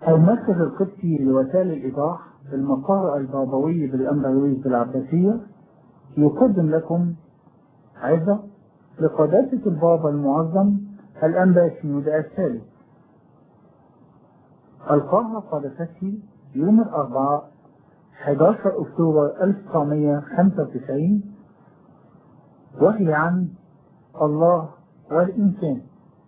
المركز القدسي لوسائل الإيضاح بالمقر البابوي بالأمبراوية العباسية يقدم لكم عظة لقداسة البابا المعظم الأنبا شنودة الثالث ألقاها قداسته يوم الأربعاء 11 أكتوبر 1995 وهي عن الله والإنسان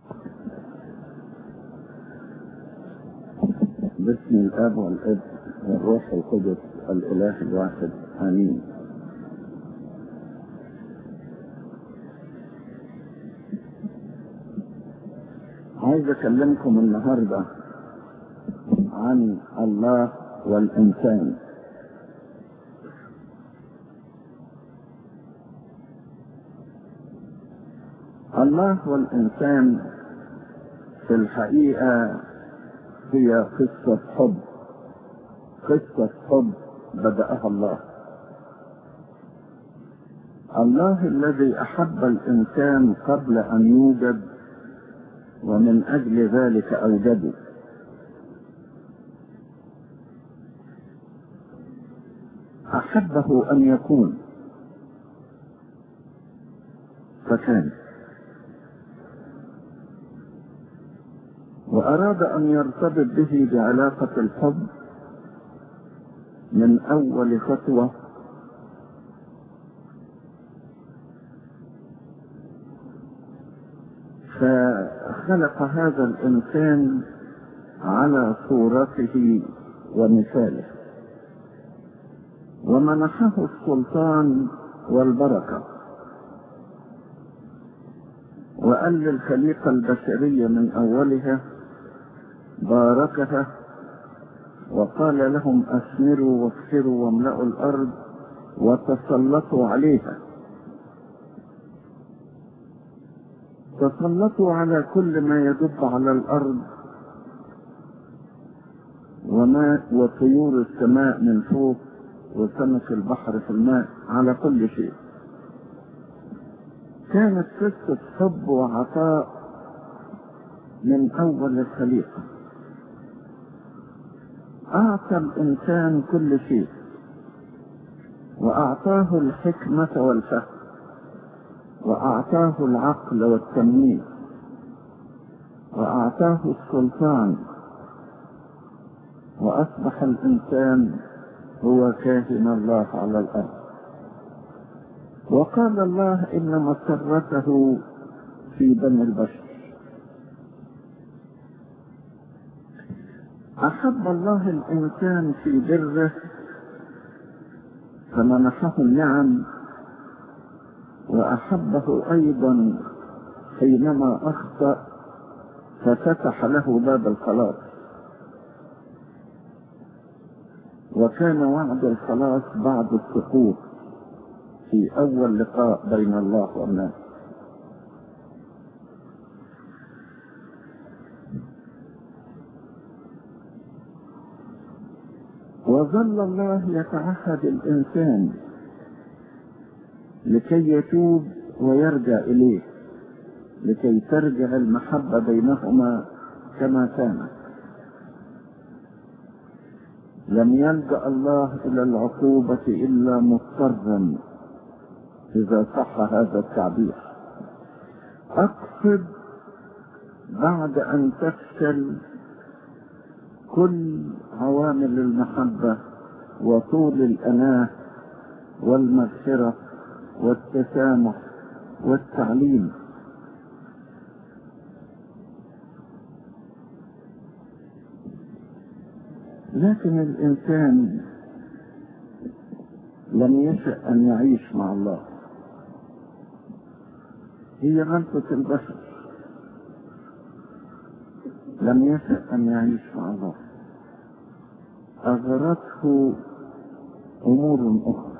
باسم الاب والابن والروح القدس الاله الواحد امين عايز اكلمكم النهارده عن الله والانسان الله والانسان في الحقيقه هي قصة حب قصة حب بدأها الله الله الذي أحب الإنسان قبل أن يوجد ومن أجل ذلك أوجده أحبه أن يكون فكان وأراد أن يرتبط به بعلاقة الحب من أول خطوة فخلق هذا الإنسان على صورته ومثاله ومنحه السلطان والبركة وقال للخليقة البشرية من أولها باركها وقال لهم أثمروا واكثروا واملأوا الأرض وتسلطوا عليها تسلطوا على كل ما يدب على الأرض وما وطيور السماء من فوق وسمك البحر في الماء على كل شيء كانت قصة حب وعطاء من أول الخليقة أعطى الإنسان كل شيء وأعطاه الحكمة والفهم وأعطاه العقل والتمييز وأعطاه السلطان وأصبح الإنسان هو كاهن الله على الأرض وقال الله إن مسرته في بني البشر أحب الله الإنسان في بره فمنحه النعم وأحبه أيضا حينما أخطأ ففتح له باب الخلاص وكان وعد الخلاص بعد السقوط في أول لقاء بين الله والناس وظل الله يتعهد الإنسان لكي يتوب ويرجع إليه لكي ترجع المحبة بينهما كما كانت لم يلجأ الله إلى العقوبة إلا مضطرا إذا صح هذا التعبير أقصد بعد أن تفشل كل عوامل المحبة وطول الأناة والمغفرة والتسامح والتعليم لكن الإنسان لم يشأ أن يعيش مع الله هي غلطة البشر لم يشأ أن يعيش مع الله أغرته أمور أخرى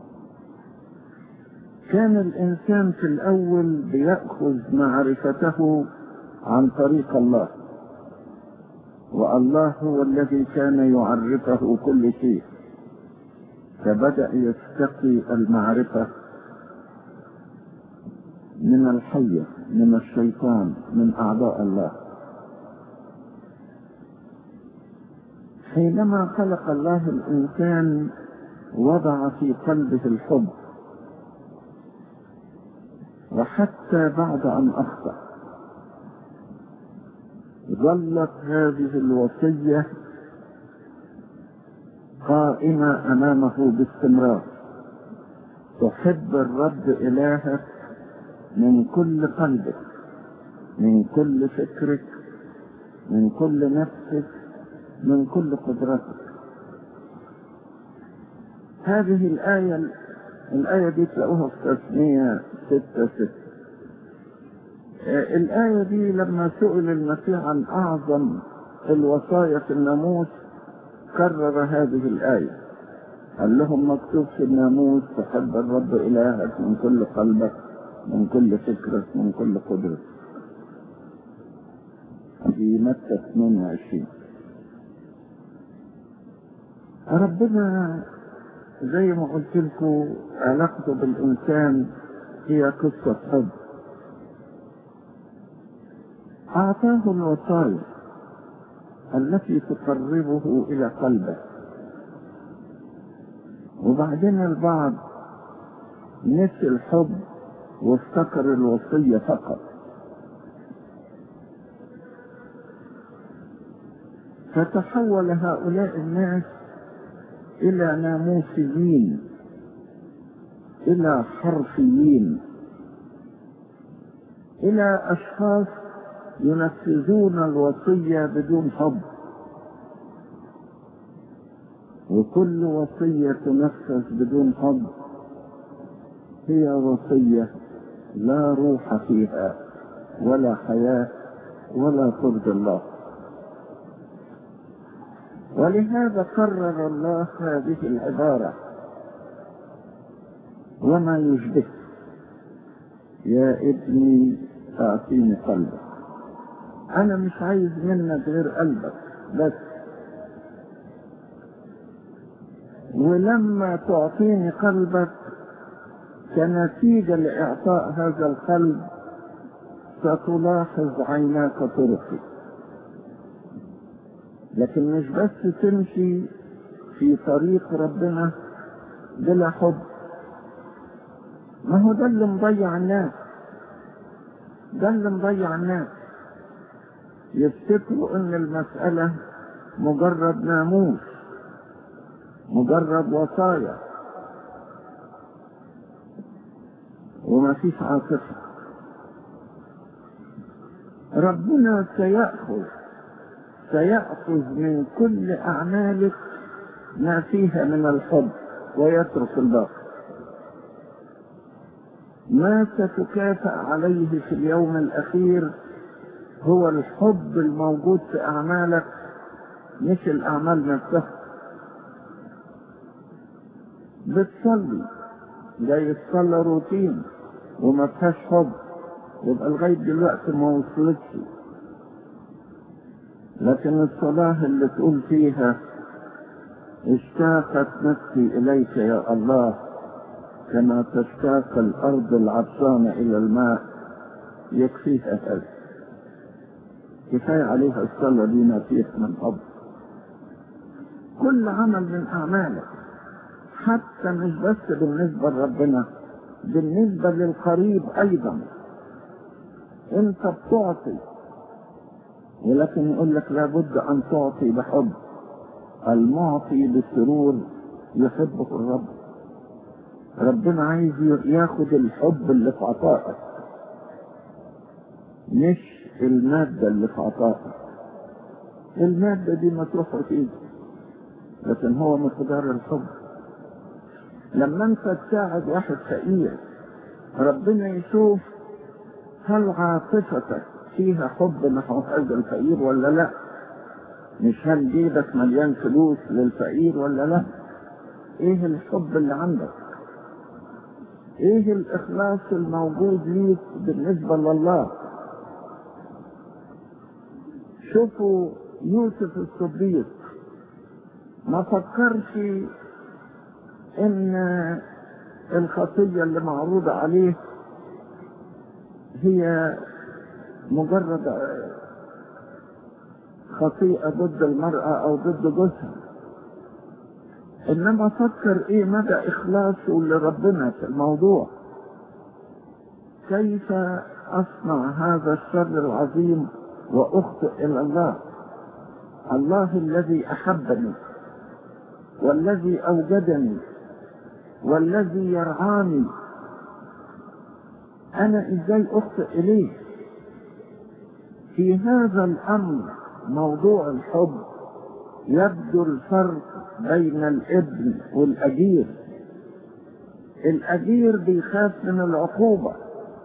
كان الإنسان في الأول بيأخذ معرفته عن طريق الله والله هو الذي كان يعرفه كل شيء فبدأ يستقي المعرفة من الحية من الشيطان من أعداء الله حينما خلق الله الإنسان وضع في قلبه الحب وحتى بعد أن أخطأ ظلت هذه الوصية قائمة أمامه باستمرار تحب الرب إلهك من كل قلبك من كل فكرك من كل نفسك من كل قدرتك هذه الآية الآية دي تلاقوها في تسمية ستة ستة الآية دي لما سئل المسيح عن أعظم الوصايا في الناموس كرر هذه الآية قال لهم مكتوب في الناموس تحب الرب إلهك من كل قلبك من كل فكرك من كل قدرتك في متى 22 ربنا زي ما قلت لكم علاقته بالإنسان هي قصة حب أعطاه الوصايا التي تقربه إلى قلبه وبعدين البعض نسي الحب وافتكر الوصية فقط فتحول هؤلاء الناس إلى ناموسيين إلى حرفيين إلى أشخاص ينفذون الوصية بدون حب وكل وصية تنفذ بدون حب هي وصية لا روح فيها ولا حياة ولا ترضي الله ولهذا قرر الله هذه العبارة وما يشبه يا ابني أعطيني قلبك أنا مش عايز منك غير قلبك بس ولما تعطيني قلبك كنتيجة لإعطاء هذا القلب ستلاحظ عيناك طرقي لكن مش بس تمشي في طريق ربنا بلا حب ما هو ده اللي مضيع الناس ده اللي مضيع الناس يفتكروا ان المسألة مجرد ناموس مجرد وصايا وما فيش عاطفة ربنا سيأخذ سيأخذ من كل أعمالك ما فيها من الحب ويترك الباقي ما ستكافأ عليه في اليوم الأخير هو الحب الموجود في أعمالك مش الأعمال نفسها بتصلي جاي الصلاة روتين وما فيهاش حب يبقى لغاية دلوقتي ما وصلتش لكن الصلاة اللي تقول فيها اشتاقت نفسي إليك يا الله كما تشتاق الأرض العطشانة إلى الماء يكفيها هذا كفاية عليها الصلاة دي ما فيه من حب كل عمل من أعمالك حتى مش بس بالنسبة لربنا بالنسبة للقريب أيضا أنت بتعطي ولكن يقول لك لابد أن تعطي بحب المعطي بسرور يحبه الرب ربنا عايز ياخد الحب اللي في عطائك مش المادة اللي في عطائك المادة دي ما تروح وتيجي لكن هو مقدار الحب لما انت تساعد واحد فقير ربنا يشوف هل عاطفتك فيها حب نحو هذا الفقير ولا لا مش هل جيبك مليان فلوس للفقير ولا لا ايه الحب اللي عندك ايه الاخلاص الموجود ليك بالنسبة لله شوفوا يوسف الصديق ما فكرش ان الخطية اللي معروضة عليه هي مجرد خطيئة ضد المرأة أو ضد جوزها إنما فكر إيه مدى إخلاصه لربنا في الموضوع كيف أصنع هذا الشر العظيم وأخطئ إلى الله الله الذي أحبني والذي أوجدني والذي يرعاني أنا إزاي أخطئ إليه في هذا الأمر موضوع الحب يبدو الفرق بين الابن والأجير الأجير بيخاف من العقوبة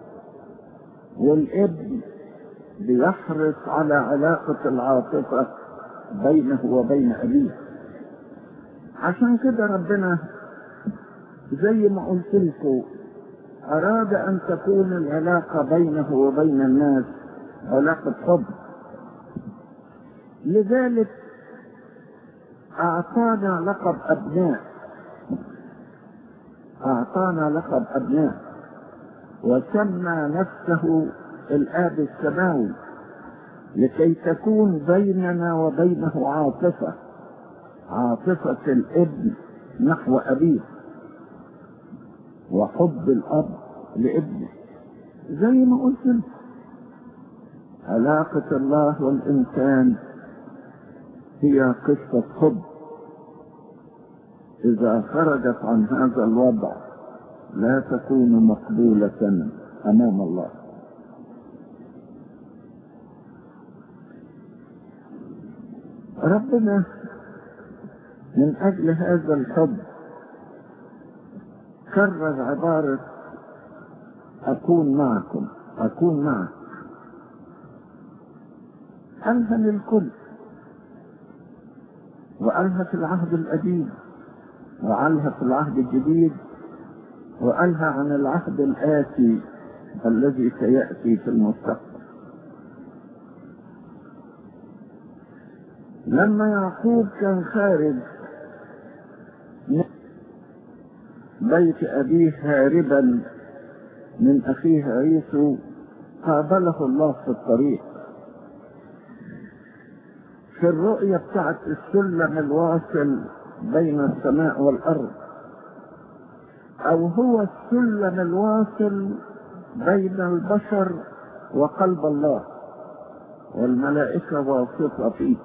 والابن بيحرص على علاقة العاطفة بينه وبين أبيه عشان كده ربنا زي ما قلت لكم أراد أن تكون العلاقة بينه وبين الناس علاقة حب لذلك أعطانا لقب أبناء أعطانا لقب أبناء وسمى نفسه الآب السماوي لكي تكون بيننا وبينه عاطفة عاطفة الابن نحو أبيه وحب الأب لابنه زي ما قلت لك علاقة الله والإنسان هي قصة حب إذا خرجت عن هذا الوضع لا تكون مقبولة أمام الله ربنا من أجل هذا الحب كرر عبارة أكون معكم أكون معك قالها للكل وقالها في العهد القديم وقالها في العهد الجديد وقالها عن العهد الآتي الذي سيأتي في المستقبل لما يعقوب كان خارج بيت أبيه هاربا من أخيه عيسو قابله الله في الطريق في الرؤية بتاعت السلم الواصل بين السماء والأرض أو هو السلم الواصل بين البشر وقلب الله والملائكة واثقة فيه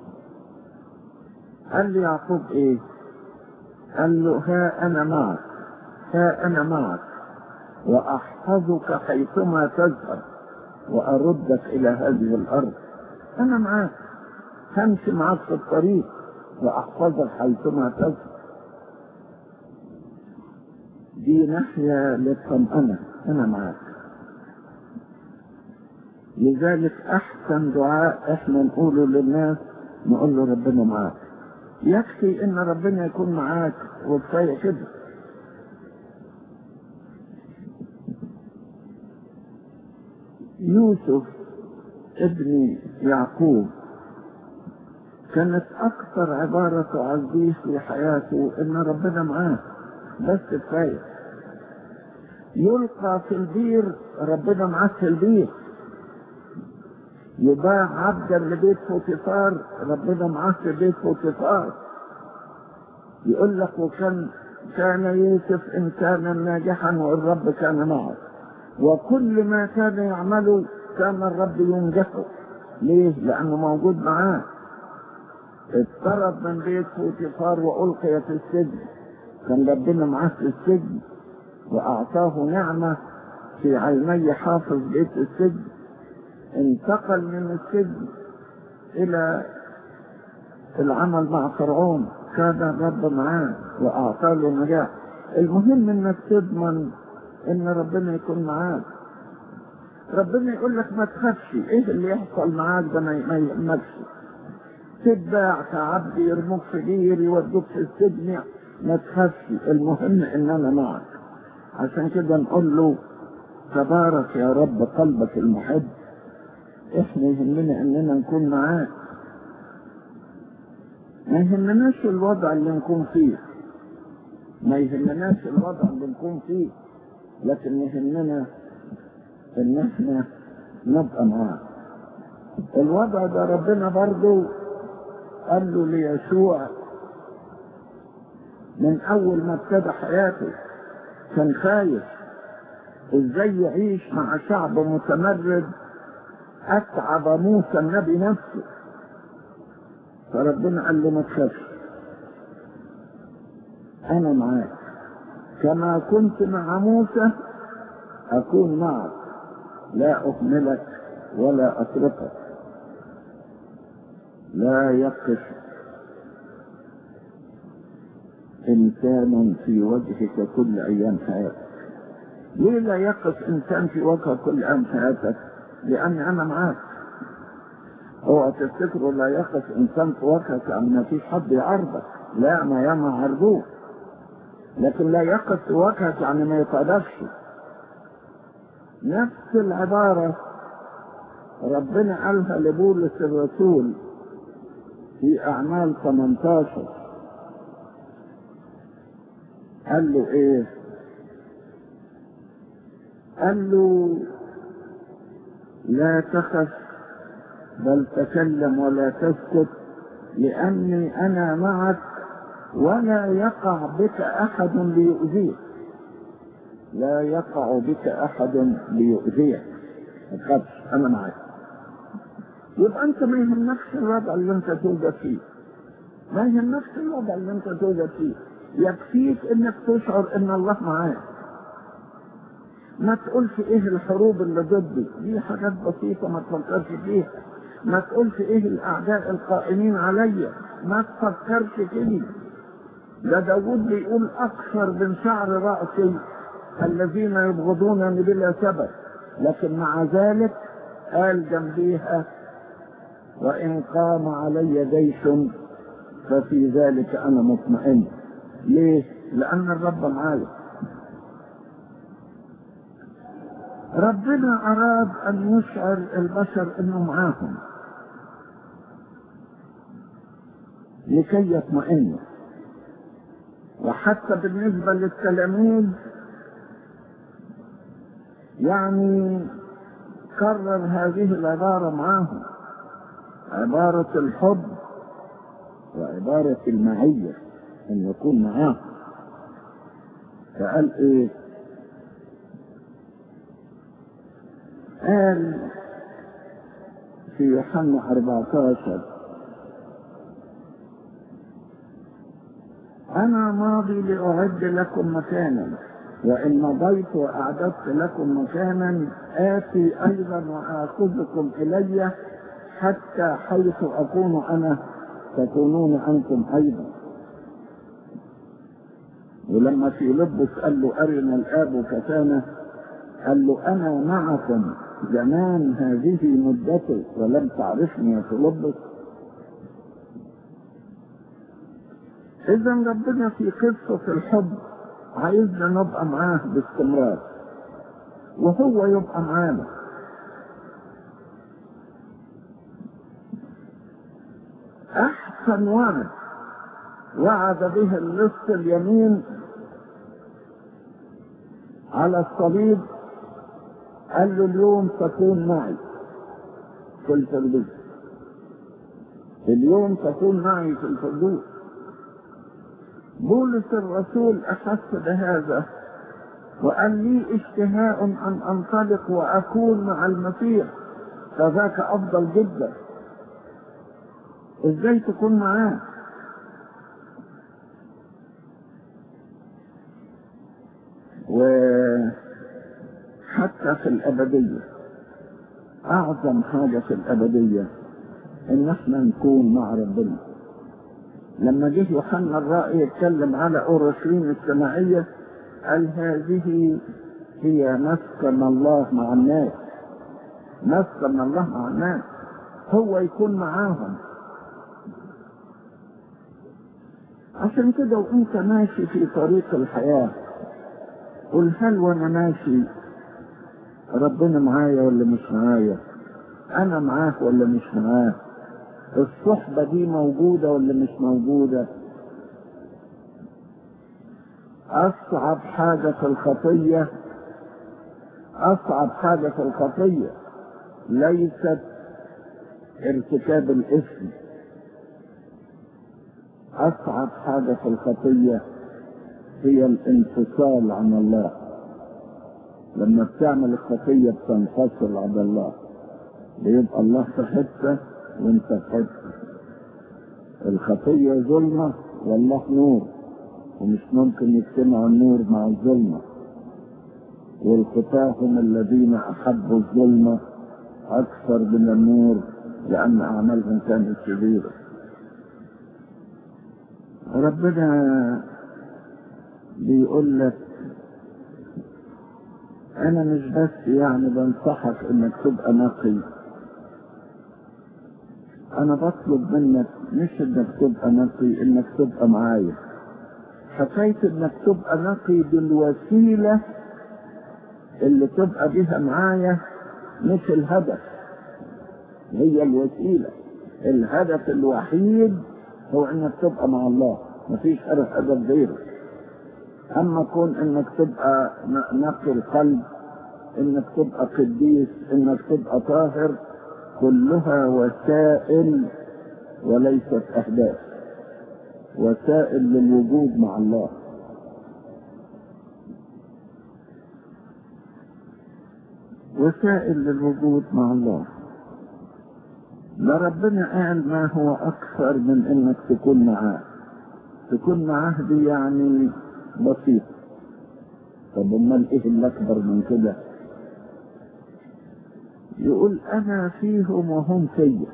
قال لي يعقوب ايه قال له ها انا معك ها انا معك واحفظك حيثما تذهب واردك الى هذه الارض انا معك همشي معك في الطريق واحفظك حيثما تذهب دي ناحية للطمأنة أنا معك لذلك أحسن دعاء إحنا نقوله للناس نقول له ربنا معاك يكفي إن ربنا يكون معاك وكفاية كده يوسف ابن يعقوب كانت أكثر عبارة تعزيه في حياته إن ربنا معاه بس كفاية يلقى في البير ربنا معاه في البير يباع عبدا لبيت فوتيفار ربنا معاه في بيت فوتيفار يقول لك وكان كان يوسف انسانا ناجحا والرب كان معه وكل ما كان يعمله كان الرب ينجحه ليه؟ لأنه موجود معاه اضطرب من بيت فوتيفار وألقي في السجن كان ربنا معاه في السجن وأعطاه نعمة في عيني حافظ بيت السجن انتقل من السجن إلى العمل مع فرعون كان الرب معاه وأعطاه له نجاح المهم إنك تضمن إن ربنا يكون معاك ربنا يقول لك ما تخافش إيه اللي يحصل معاك ده ما يهمكش تتباع كعبد يرموك في بير يودوك في السجن ما تخافش المهم ان انا معك عشان كده نقول له تبارك يا رب قلبك المحب احنا يهمنا اننا نكون معاك ما يهمناش الوضع اللي نكون فيه ما يهمناش الوضع اللي نكون فيه لكن يهمنا ان احنا نبقى معاك الوضع ده ربنا برضه قال له ليشوع من اول ما ابتدى حياته كان خايف ازاي يعيش مع شعب متمرد اتعب موسى النبي نفسه فربنا قال له ما تخافش انا معاك كما كنت مع موسى اكون معك لا اهملك ولا اتركك لا يقف انسان في وجهك كل ايام حياتك ليه لا يقف انسان في وجهك كل ايام حياتك لاني انا معاك اوعى تفتكروا لا يقف انسان في وجهك ان ما فيش حد يعرضك لا ما ياما عرضوه لكن لا يقف في وجهك يعني ما يتعرفش نفس العبارة ربنا قالها لبولس الرسول في أعمال 18 قال له إيه؟ قال له لا تخف بل تكلم ولا تسكت لأني أنا معك ولا يقع بك أحد ليؤذيك لا يقع بك أحد ليؤذيك ما تخافش أنا معك يبقى أنت ما يهمكش الوضع اللي أنت توجد فيه ما يهمكش الوضع اللي أنت توجد فيه يكفيك إنك تشعر إن الله معاك ما تقولش ايه الحروب اللي ضدي دي حاجات بسيطة ما تفكرش فيها ما تقولش ايه الاعداء القائمين عليا ما تفكرش فيه ده داود بيقول اكثر من شعر رأسي الذين يبغضونني بلا سبب لكن مع ذلك قال جنبيها وان قام علي جيش ففي ذلك انا مطمئن ليه لان الرب معايا ربنا أراد أن يشعر البشر أنه معاهم لكي يطمئنوا وحتى بالنسبة للتلاميذ يعني كرر هذه العبارة معاهم عبارة الحب وعبارة المعية أن يكون معاهم فقال إيه قال في يوحنا 14 أنا ماضي لأعد لكم مكانا وإن مضيت وأعددت لكم مكانا آتي أيضا وآخذكم إلي حتى حيث أكون أنا تكونون أنتم أيضا ولما في لبس قال له أرنا الآب كفانا قال له أنا معكم زمان هذه مدتي ولم تعرفني يا فيلبس إذا ربنا في قصة الحب عايزنا نبقى معاه باستمرار وهو يبقى معانا أحسن وعد وعد به اللص اليمين على الصليب قال له اليوم تكون معي في الفردوس اليوم تكون معي في الفردوس بولس الرسول أحس بهذا وقال لي اشتهاء أن أنطلق وأكون مع المسيح فذاك أفضل جدا إزاي تكون معاه وحتى في الأبدية أعظم حاجة في الأبدية إن احنا نكون مع ربنا لما جه يوحنا الرائي يتكلم على أورشليم السماعية قال هذه هي مسكن الله مع الناس مسكن الله مع الناس هو يكون معاهم عشان كده وانت ماشي في طريق الحياة قل هل وانا ماشي ربنا معايا ولا مش معايا انا معاه ولا مش معاه الصحبة دي موجودة ولا مش موجودة أصعب حاجة في الخطية أصعب حاجة في الخطية ليست ارتكاب الاسم أصعب حاجة في الخطية هي الانفصال عن الله لما بتعمل الخطية بتنفصل عن الله بيبقى الله في حتة وانت في حتة الخطية ظلمة والله نور ومش ممكن يجتمع النور مع الظلمة والخطاة هم الذين أحبوا الظلمة أكثر من النور لأن أعمالهم كانت شريرة ربنا بيقول لك أنا مش بس يعني بنصحك إنك تبقى نقي أنا بطلب منك مش إنك تبقى نقي إنك تبقى معايا حكاية إنك تبقى نقي بالوسيلة اللي تبقى بيها معايا مش الهدف هي الوسيلة الهدف الوحيد هو انك تبقى مع الله مفيش هدف هدف غيره اما كون انك تبقى نقي القلب انك تبقى قديس انك تبقى طاهر كلها وسائل وليست اهداف وسائل للوجود مع الله وسائل للوجود مع الله ده ربنا قال ما هو اكثر من انك تكون معاه تكون معاه دي يعني بسيط طب امال ايه اللي اكبر من كده يقول انا فيهم وهم فيا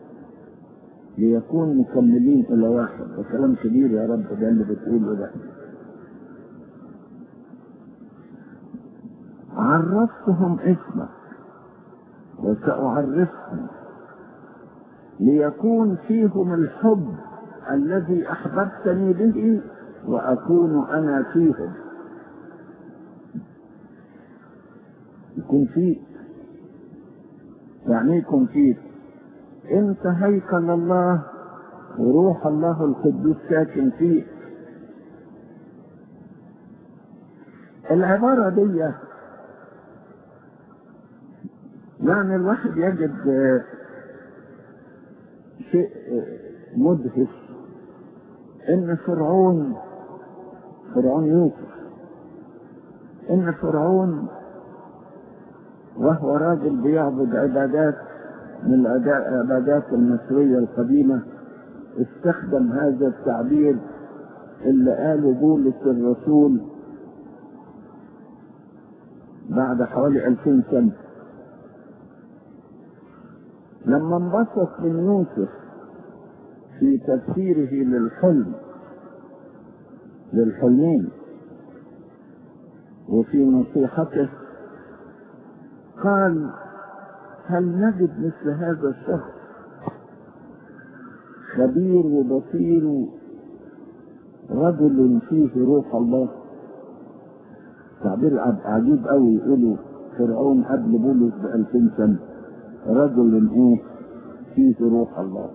ليكون مكملين الى واحد ده كلام كبير يا رب ده اللي بتقوله ده عرفتهم اسمك وسأعرفهم ليكون فيهم الحب الذي أحببتني به وأكون أنا فيهم يكون فيك يعني يكون فيك انت هيكل الله وروح الله القدوس ساكن فيك العبارة دي يعني الواحد يجد شيء مدهش ان فرعون فرعون يوسف ان فرعون وهو راجل بيعبد عبادات من العبادات المصرية القديمة استخدم هذا التعبير اللي قاله بولس الرسول بعد حوالي ألفين سنة لما انبسط من يوسف في تفسيره للحلم للحلمين وفي نصيحته قال هل نجد مثل هذا الشخص خبير وبصير رجل فيه روح الله تعبير عجيب قوي يقولوا فرعون قبل بولس بألفين سنة رجل ايه فيه روح الله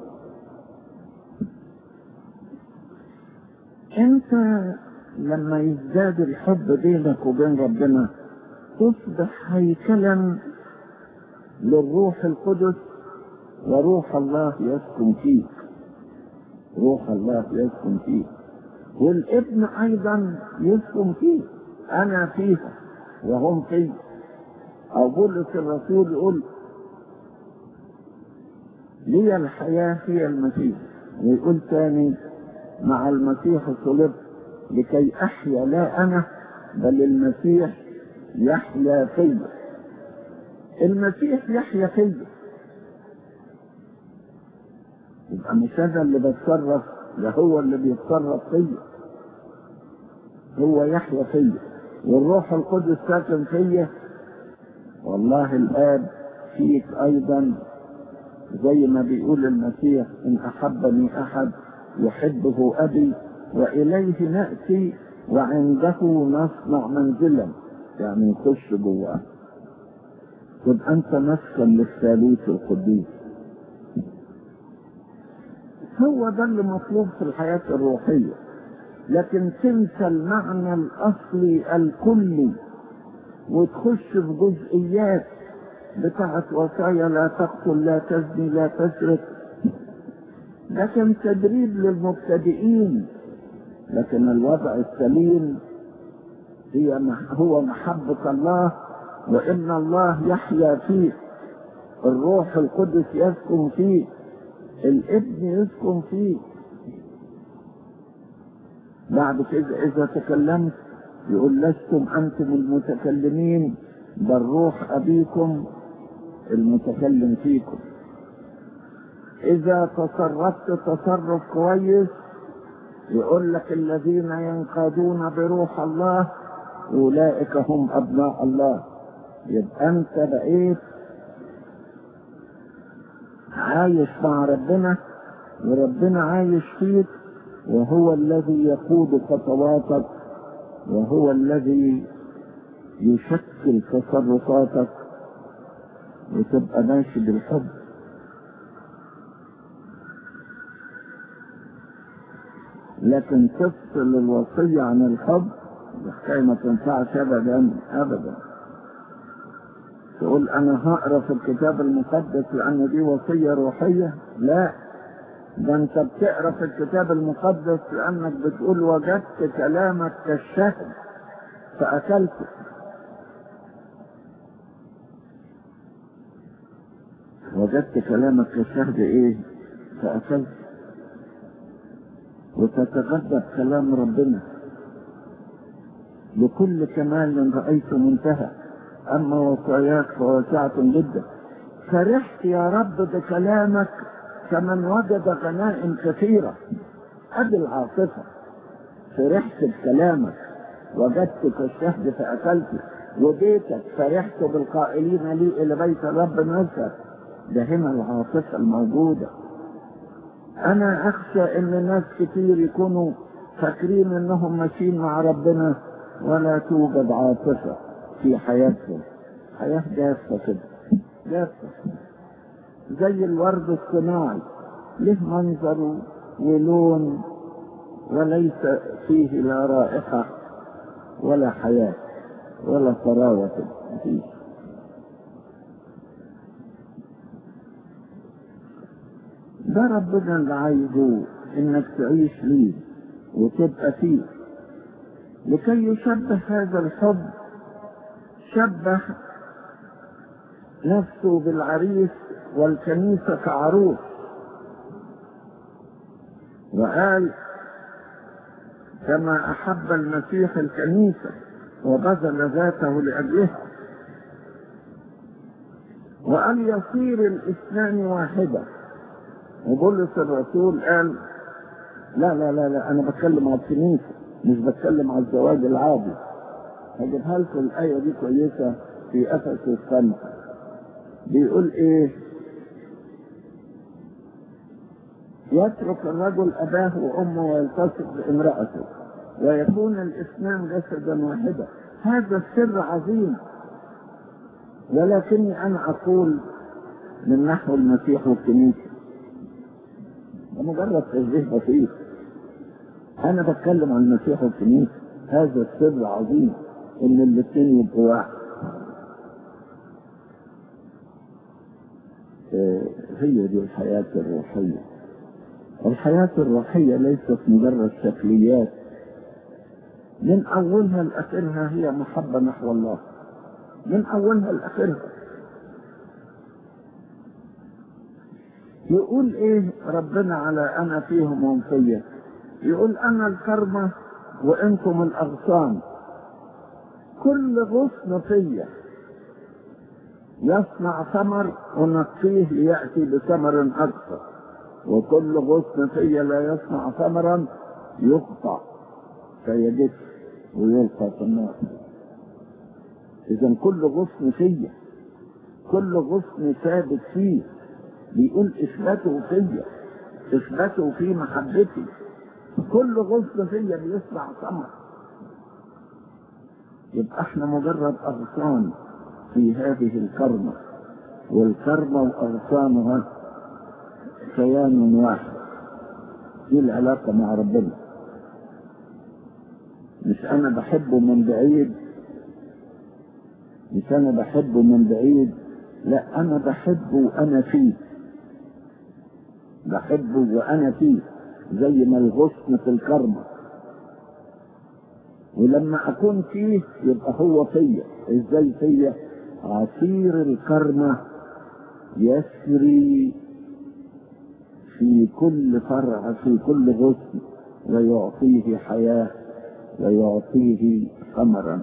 انت لما يزداد الحب بينك وبين ربنا تصبح هيكلا للروح القدس وروح الله يسكن فيك روح الله يسكن فيك والابن ايضا يسكن فيك انا فيها وهم فيه او بولس الرسول يقول لي الحياة هي المسيح ويقول تاني مع المسيح صلبت لكي أحيا لا أنا بل المسيح يحيا فيا المسيح يحيا فيا يبقى مش أنا اللي بتصرف ده هو اللي بيتصرف فيا هو يحيا فيا والروح القدس ساكن فيا والله الآب فيك أيضا زي ما بيقول المسيح إن أحبني أحد يحبه أبي وإليه نأتي وعنده نصنع منزلا يعني نخش جواه تبقى أنت مسكن للثالوث القديس هو ده اللي مطلوب في الحياة الروحية لكن تنسى المعنى الأصلي الكلي وتخش في جزئيات بتاعت وصايا لا تقتل لا تزني لا تسرق ده كان تدريب للمبتدئين لكن الوضع السليم هي هو محبة الله وإن الله يحيا فيك الروح القدس يسكن فيك الابن يسكن فيك بعد كده إذا تكلمت يقول لستم أنتم المتكلمين بل روح أبيكم المتكلم فيكم إذا تصرفت تصرف كويس يقول لك الذين ينقادون بروح الله أولئك هم أبناء الله يبقى أنت بقيت عايش مع ربنا وربنا عايش فيك وهو الذي يقود خطواتك وهو الذي يشكل تصرفاتك وتبقى ماشي بالحب لكن تفصل الوصية عن الحب الحكاية ما تنفعش أبدا أبدا تقول أنا هقرا في الكتاب المقدس لأن دي وصية روحية لا ده أنت بتقرا في الكتاب المقدس لأنك بتقول وجدت كلامك كالشهد فأكلته وجدت كلامك كالشهد إيه فأكلته وتتغذى بكلام ربنا لكل كمال رأيت منتهى أما وصاياك فواسعة جدا فرحت يا رب بكلامك كمن وجد غنائم كثيرة أدي العاطفة فرحت بكلامك وجدت كالشهد فأكلت وبيتك فرحت بالقائلين لي إلى بيت الرب نزل ده هنا العاطفة الموجودة أنا أخشى إن ناس كتير يكونوا فاكرين إنهم ماشيين مع ربنا ولا توجد عاطفة في حياتهم حياة جافة كده جافة زي الورد الصناعي له منظر ولون وليس فيه لا رائحة ولا حياة ولا طراوة فيه ده ربنا اللي عايزه انك تعيش ليه وتبقى فيه لكي يشبه هذا الحب شبه نفسه بالعريس والكنيسة كعروس وقال كما أحب المسيح الكنيسة وبذل ذاته لأجلها وأن يصير الاثنان واحدة وبولس الرسول قال لا لا لا لا أنا بتكلم على الكنيسة مش بتكلم على الزواج العادي هجيبها لكم الآية دي كويسة في أفسس خمسة بيقول إيه يترك الرجل أباه وأمه ويلتصق بامرأته ويكون الاثنان جسدا واحدا هذا السر عظيم ولكني أنا أقول من نحو المسيح والكنيسة ده مجرد تشبيه بسيط أنا بتكلم عن المسيح والكنيسة هذا السر عظيم إن الاثنين يبقوا واحد هي دي الحياة الروحية الحياة الروحية ليست مجرد شكليات من أولها لآخرها هي محبة نحو الله من أولها لآخرها يقول إيه ربنا على أنا فيهم وهم فيا يقول أنا الكرمة وأنتم الأغصان كل غصن فيا يصنع ثمر ونقيه ليأتي بثمر أكثر وكل غصن فيا لا يصنع ثمرا يقطع فيجف ويلقى في النار إذا كل غصن فيا كل غصن ثابت فيه بيقول إثباته فيا إثباته في محبتي كل غصن فيا بيصنع ثمر يبقى احنا مجرد أغصان في هذه الكرمة والكرمة وأغصانها كيان واحد دي العلاقة مع ربنا مش أنا بحبه من بعيد مش أنا بحبه من بعيد لا أنا بحبه وأنا فيه بحبه وأنا فيه زي ما الغصن في الكرمة ولما أكون فيه يبقى هو فيا إزاي فيا عصير الكرمة يسري في كل فرع في كل غصن ويعطيه حياة ويعطيه ثمرا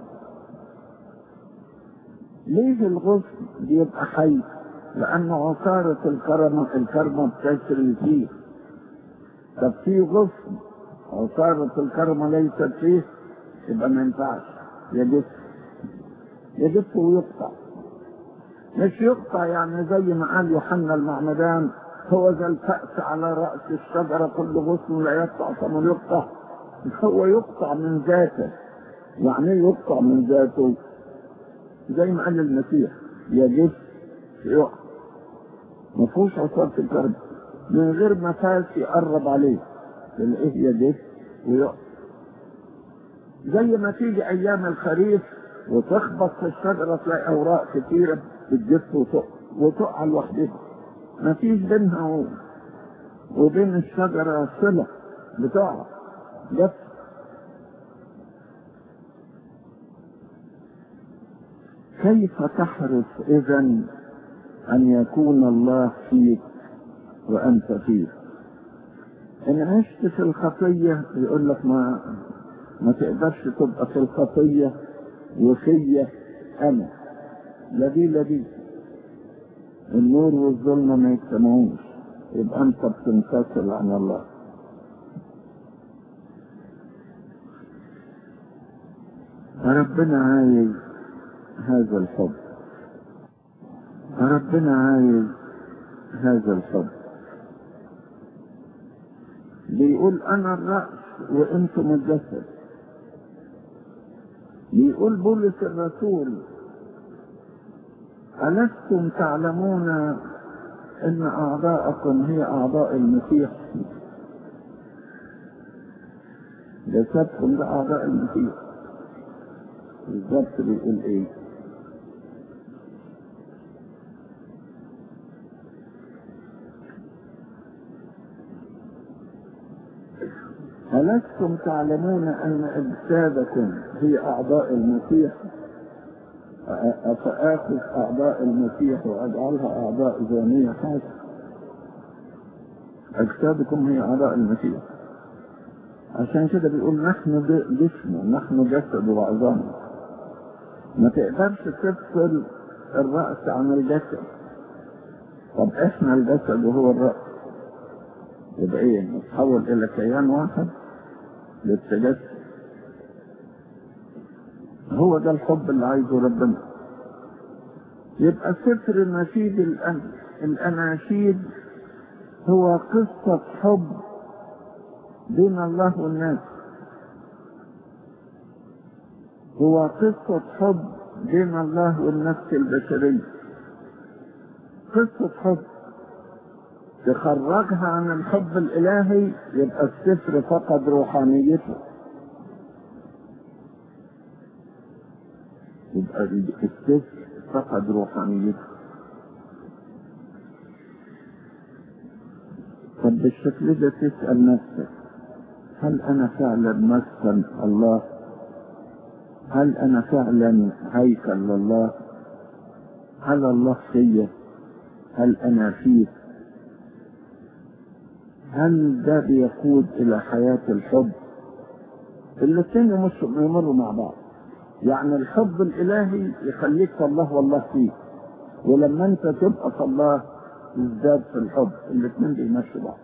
ليه الغصن بيبقى حي لأن عصارة الكرمة الكرمة بتسري فيه طب في غصن عصارة الكرمة ليست فيه يبقى ما ينفعش يجف يجف ويقطع مش يقطع يعني زي ما قال يوحنا المعمدان هو ذا الفأس على رأس الشجرة كل غصن لا يقطع ثم يقطع هو يقطع من ذاته يعني ايه يقطع من ذاته زي ما قال المسيح يجف يقع ما فيهوش عصارة الكرب من غير ما فاس يقرب عليه تلاقيه يجف ويقع زي ما تيجي ايام الخريف وتخبط في الشجرة تلاقي اوراق كتيرة بتجف وتقع وتقع لوحدها ما فيش بينها و... وبين الشجرة صلة بتقع جف كيف تحرص اذا ان يكون الله فيك وانت فيه ان عشت في الخطية يقول لك ما ما تقدرش تبقى في الخطية وفية انا لا دي لا دي النور والظلمة ما يجتمعوش يبقى انت بتنفصل عن الله ربنا عايز هذا الحب ربنا عايز هذا الحب بيقول انا الرأس وانتم الجسد بيقول بولس الرسول ألستم تعلمون أن أعضاءكم هي أعضاء المسيح جسدكم ده أعضاء المسيح بالظبط بيقول إيه ألستم تعلمون أن أجسادكم هي أعضاء المسيح أفآخذ أعضاء المسيح وأجعلها أعضاء زانية حاسة أجسادكم هي أعضاء المسيح عشان كده بيقول نحن جسمه نحن جسد وعظامه ما تقدرش تفصل الرأس عن الجسد طب احنا الجسد وهو الرأس يبقى ايه نتحول الى كيان واحد للتجسد هو ده الحب اللي عايزه ربنا يبقى سفر نشيد الأن... الأناشيد هو قصة حب بين الله والناس هو قصة حب بين الله والنفس البشرية قصة حب تخرجها عن الحب الإلهي يبقى السفر فقد روحانيته يبقى السفر فقد روحانيته طب بالشكل ده تسأل نفسك هل أنا فعلا مسكن الله هل أنا فعلا هيكل لله هل الله فيا هل أنا فيه هل ده بيقود إلى حياة الحب الاثنين مش بيمروا مع بعض يعني الحب الإلهي يخليك في الله والله فيه ولما أنت تبقى في الله تزداد في الحب الاثنين بيمشوا بعض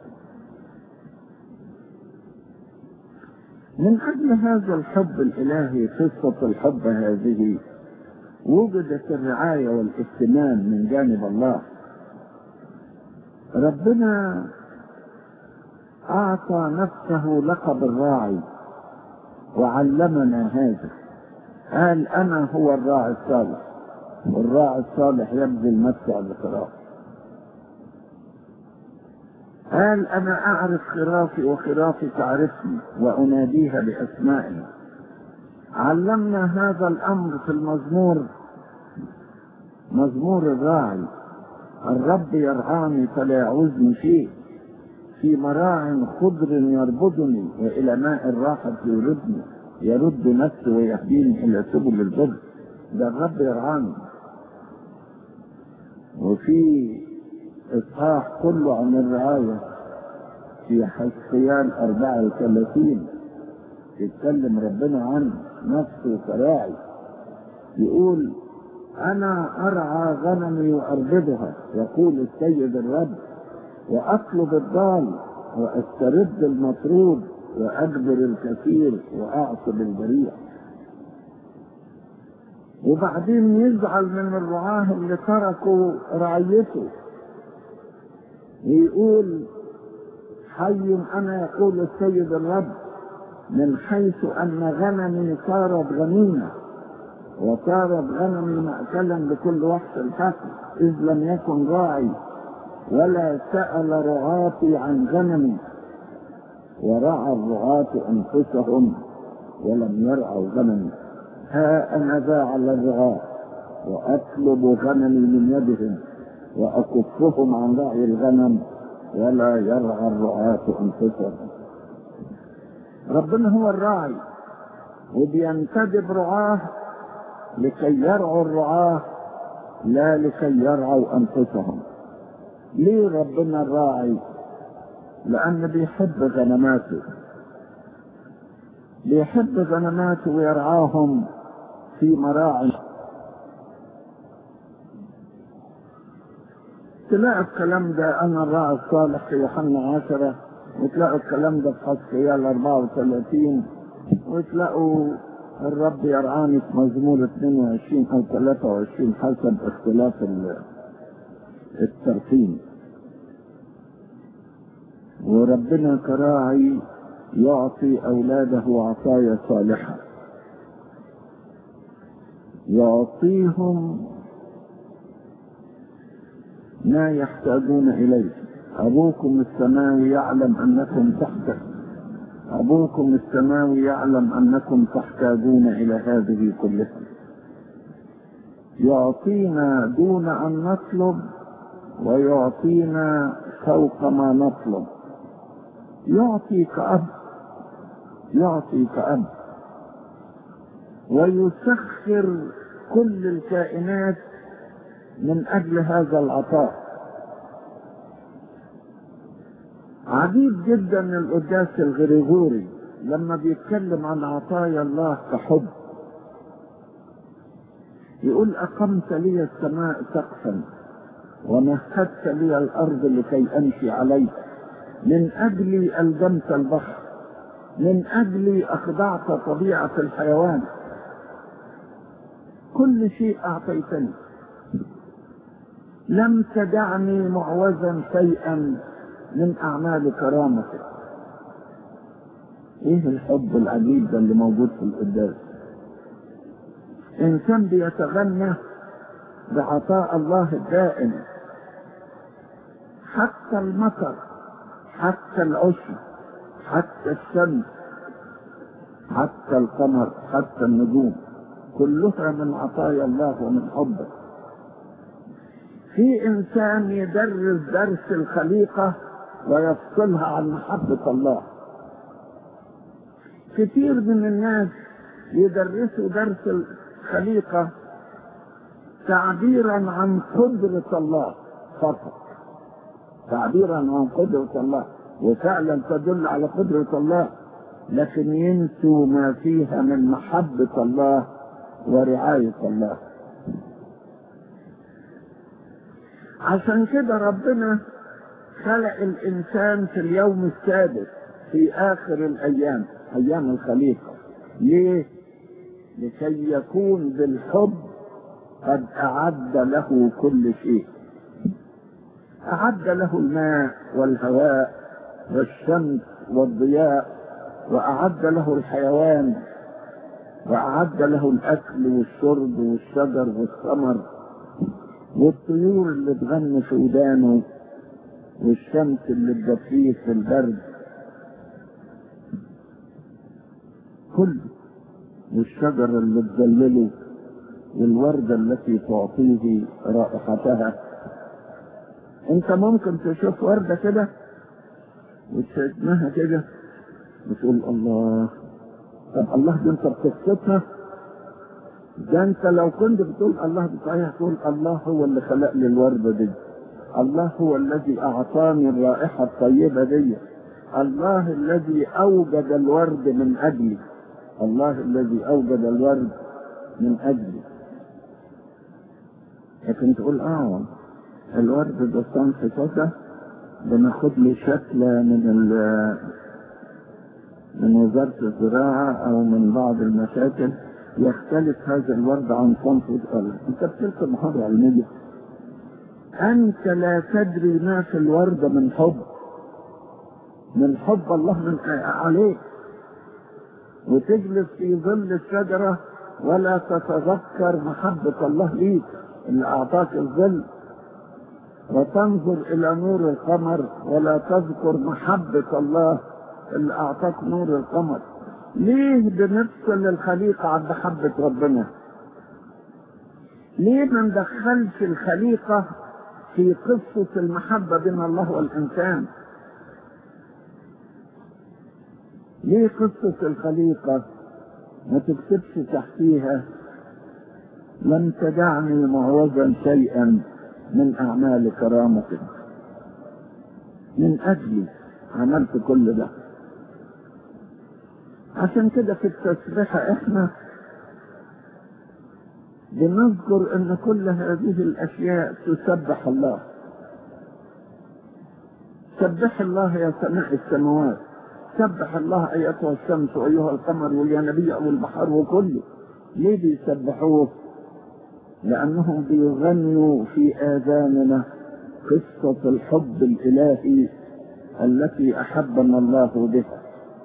من أجل هذا الحب الإلهي قصة الحب هذه وجدت الرعاية والاهتمام من جانب الله ربنا أعطى نفسه لقب الراعي وعلمنا هذا قال أنا هو الراعي الصالح والراعي الصالح يبذل نفسه بخراف قال أنا أعرف خرافي وخرافي تعرفني وأناديها بأسمائها علمنا هذا الأمر في المزمور مزمور الراعي الرب يرعاني فلا يعوزني شيء في مراع خضر يربضني والى ماء الراحه يردني يرد نفسي ويهديني الى سبل البر ده الرب يرعاني وفي اصحاح كله عن الرعايه في حسقيان 34 يتكلم ربنا عن نفسه كراعي يقول انا ارعى غنمي واربدها يقول السيد الرب واطلب الضال واسترد المطرود واجبر الكثير واعصب البريء وبعدين يزعل من الرعاه اللي تركوا رعيته ويقول حي انا يقول السيد الرب من حيث ان غنمي صارت غنيمه وصارت غنمي مأكلا لكل وحش الحسن إذ لم يكن راعي ولا سأل رعاتي عن غنمي ورعى الرعاة أنفسهم ولم يرعوا غنمي ها أنا ذا على الرعاة وأطلب غنمي من يدهم وأكفهم عن رعي الغنم ولا يرعى الرعاة أنفسهم ربنا هو الراعي وبينتدب رعاه لكي يرعوا الرعاة لا لكي يرعوا أنفسهم ليه ربنا الراعي لأن بيحب غنماته بيحب غنماته ويرعاهم في مراعي تلاقي الكلام ده أنا الراعي الصالح في يوحنا عشرة وتلاقوا الكلام ده في حسقيال 34 وتلاقوا الرب يرعاني في مزمور 22 او 23 حسب اختلاف الترتيب وربنا كراعي يعطي اولاده عطايا صالحه يعطيهم ما يحتاجون اليه ابوكم السماوي يعلم انكم تحت أبوكم السماوي يعلم أنكم تحتاجون إلى هذه كلها يعطينا دون أن نطلب ويعطينا فوق ما نطلب يعطي كأب يعطي كأب ويسخر كل الكائنات من أجل هذا العطاء عجيب جدا القداس الغريغوري لما بيتكلم عن عطايا الله كحب يقول أقمت لي السماء سقفا ومهدت لي الأرض لكي أمشي عليها من أجلي ألجمت البحر من أجلي أخضعت طبيعة الحيوان كل شيء أعطيتني لم تدعني معوزا شيئا من أعمال كرامتك إيه الحب العجيب ده اللي موجود في القداس إنسان بيتغنى بعطاء الله الدائم حتى المطر حتى العشب حتى الشمس حتى القمر حتى النجوم كلها من عطايا الله ومن حبه في انسان يدرس درس الخليقه ويفصلها عن محبه الله كثير من الناس يدرسوا درس الخليقه تعبيرا عن قدره الله فقط تعبيرا عن قدره الله وفعلا تدل على قدره الله لكن ينسوا ما فيها من محبه الله ورعايه الله عشان كده ربنا خلق الانسان في اليوم السادس في اخر الايام ايام الخليقه ليه لكي يكون بالحب قد اعد له كل شيء اعد له الماء والهواء والشمس والضياء واعد له الحيوان واعد له الاكل والشرب والشجر والثمر والطيور اللي تغني في ودانه والشمس اللي تدفيه في البرد كله والشجر اللي تظلله والوردة التي تعطيه رائحتها انت ممكن تشوف وردة كده وتشمها كده وتقول الله طب الله دي انت بتقصدها ده انت لو كنت بتقول الله بصحيح تقول الله هو اللي خلق لي الوردة دي الله هو الذي اعطاني الرائحة الطيبة دي الله الذي اوجد الورد من اجلي الله الذي اوجد الورد من اجلي لكن تقول اه الورد ده صنف كذا بناخد لي شكلة من ال من وزارة الزراعة أو من بعض المشاكل يختلف هذا الورد عن صنف الأرض أنت بتلك محاضرة علمية أنت لا تدري ما في الورد من حب من حب الله من عليك وتجلس في ظل الشجرة ولا تتذكر محبة الله ليك اللي أعطاك الظل وتنظر إلى نور القمر ولا تذكر محبة الله اللي أعطاك نور القمر ليه بنفصل الخليقة عن محبة ربنا ليه ما ندخلش الخليقة في قصة المحبة بين الله والإنسان ليه قصة الخليقة ما تكتبش تحتيها لم تدعني معوزا شيئا من أعمال كرامتك من أجلي عملت كل ده عشان كده في التسبيحة احنا بنذكر ان كل هذه الاشياء تسبح الله سبح الله يا سماء السماوات سبح الله ايتها الشمس وايها القمر والينبيع والبحر وكله ليه بيسبحوه لانهم بيغنوا في اذاننا قصة الحب الالهي التي احبنا الله بها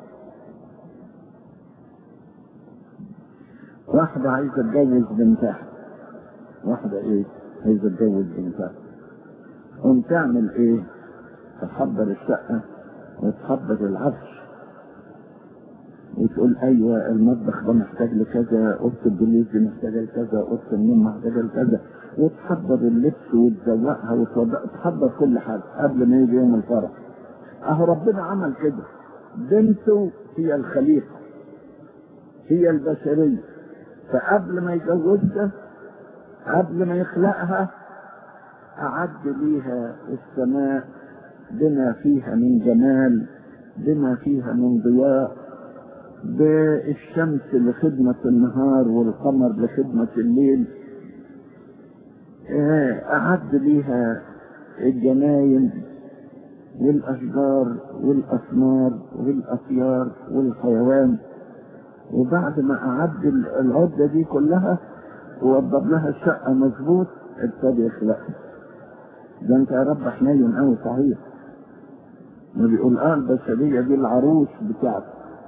واحدة عايزة تجوز بنتها واحدة ايه عايزة تجوز بنتها قوم تعمل ايه تحضر الشقة وتحضر العفش وتقول ايوه المطبخ ده محتاج لكذا اوضه الجلوس دي محتاجه لكذا اوضه النوم محتاجه لكذا وتحضر اللبس وتزوقها وتحضر كل حاجه قبل ما يجي يوم الفرح اهو ربنا عمل كده بنته هي الخليقه هي البشريه فقبل ما يجوزها قبل ما يخلقها أعد ليها السماء بما فيها من جمال بما فيها من ضياء بالشمس لخدمة النهار والقمر لخدمة الليل أعد ليها الجناين والأشجار والأثمار والأطيار والحيوان وبعد ما أعد العدة دي كلها ووضب لها الشقة مظبوط ابتدى يخلقها ده انت يا رب حنين قوي صحيح ما بيقول اه البشرية دي العروس بتاعتك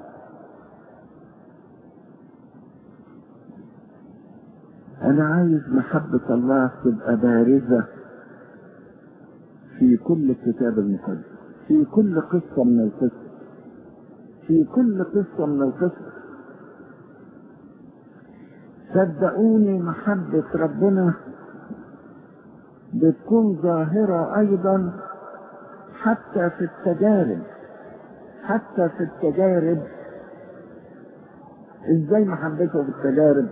انا عايز محبة الله تبقى بارزة في كل الكتاب المقدس في كل قصة من القصص في كل قصة من القصص صدقوني محبة ربنا بتكون ظاهرة أيضا حتى في التجارب حتى في التجارب ازاي محبته في التجارب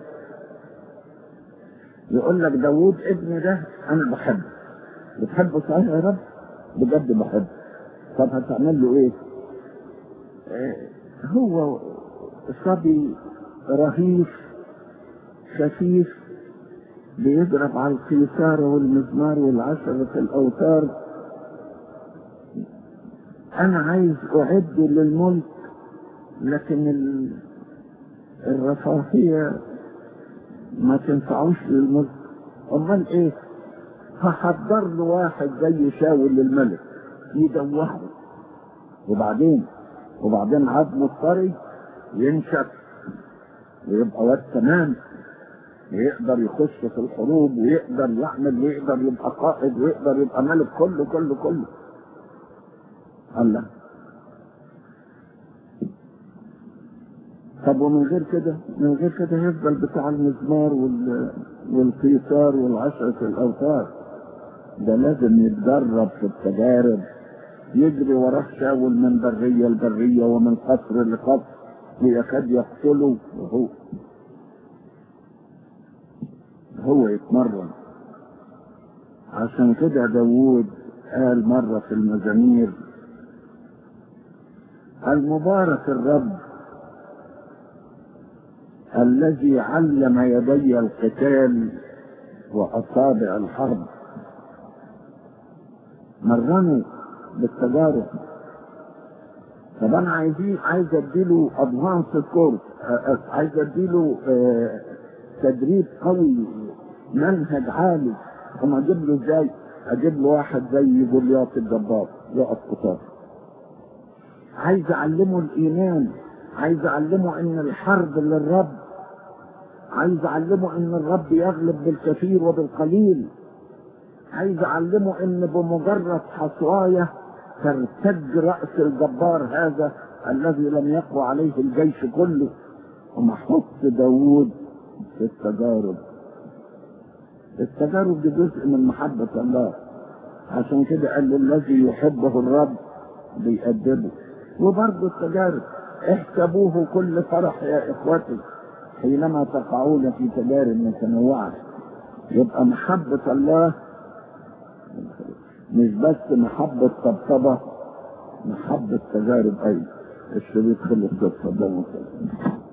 يقول لك داوود ابني ده انا بحبه بتحبه صحيح يا رب بجد بحبه طب هتعمل له ايه اه هو صبي رهيف خفيف بيضرب على القيثارة والمزمار والعشرة في الأوتار أنا عايز أعد للملك لكن الرفاهية ما تنفعوش للملك أمال إيه؟ هحضر له واحد زي شاول للملك يدوهه وبعدين وبعدين عظمه الطري ينشف ويبقى واد تمام ويقدر يخش في الحروب ويقدر يعمل ويقدر يبقى قائد ويقدر يبقى ملك كله كله كله الله طب ومن غير كده من غير كده يفضل بتاع المزمار وال... والقيثار والعشرة الأوتار ده لازم يتدرب في التجارب يجري وراه شاول من برية لبرية ومن قصر لقصر ويكاد يقتله وهو هو يتمرن عشان كده داوود قال مرة في المزامير المبارك الرب الذي علم يدي القتال وأصابع الحرب مرنوا بالتجارب طب انا عايزين عايز اديله ادفانس كورس عايز اديله آه تدريب قوي منهج عالي هم اجيب له ازاي؟ اجيب له واحد زي جولياط الجبار يقف قصاد عايز اعلمه الايمان عايز اعلمه ان الحرب للرب عايز اعلمه ان الرب يغلب بالكثير وبالقليل عايز اعلمه ان بمجرد حصوايه ترتج راس الجبار هذا الذي لم يقوى عليه الجيش كله ومحط داوود في التجارب التجارب دي جزء من محبة الله عشان كده قال الذي يحبه الرب بيأدبه وبرضه التجارب احسبوه كل فرح يا اخوتي حينما تقعون في تجارب متنوعة يبقى محبة الله مش بس محبة طبطبة محبة تجارب أيضا الشريط خلص اتفضلوا